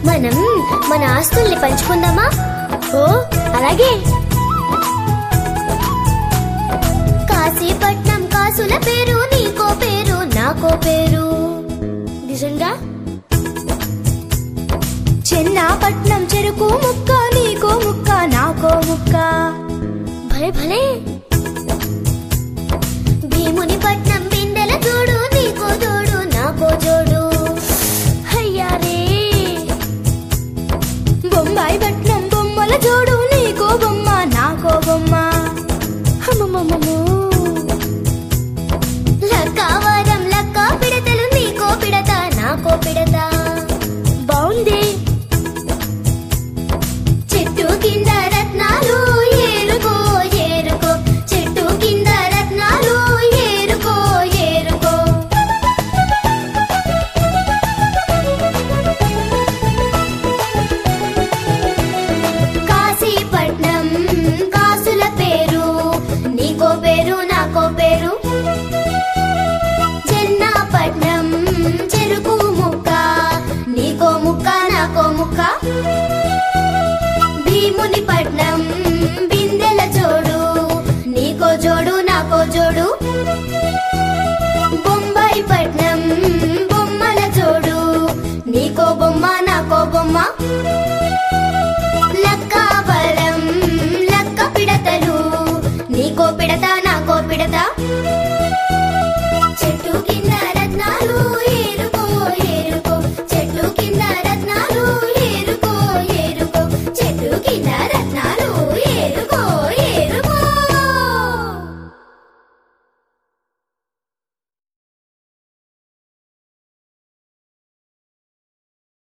మనం మన ఆస్తుల్ని పంచుకుందామా ఓ అలాగే కాశీపట్నం కాసుల పేరు నీకో పేరు నాకో పేరు నిజంగా చెన్నాపట్నం చెరుకు ముక్క నీకో ముక్క నాకో ముక్క భలే భలే భీముని పట్నం బిందెల జోడు నీకో జోడు నాకో జోడు అయ్యారే బొంబాయి పట్నం బొమ్మల జోడు నీకో బొమ్మ నాకో బొమ్మ అమ్మమ్మమ్మమ్మో. లక్కావారం లక్క పిడతలు నీకో పిడత నాకో పిడత బాగుంది చెట్టు కింద రత్నాలు ఏరుకో ఏరుకో చెట్టు కింద రత్నాలు ఏరుకో ఏరుకో కాశీపట్నం కాసుల పేరు నీకో పేరు నాకో పేరు చెన్నాపట్నం చెరుకు ముక్క నీకో ముక్క నాకో ముక్క భీముని పట్నం బిందెల జోడు నీకో జోడు నాకో జోడు బొంబాయి పట్నం బొమ్మల జోడు నీకో బొమ్మ నాకో బొమ్మ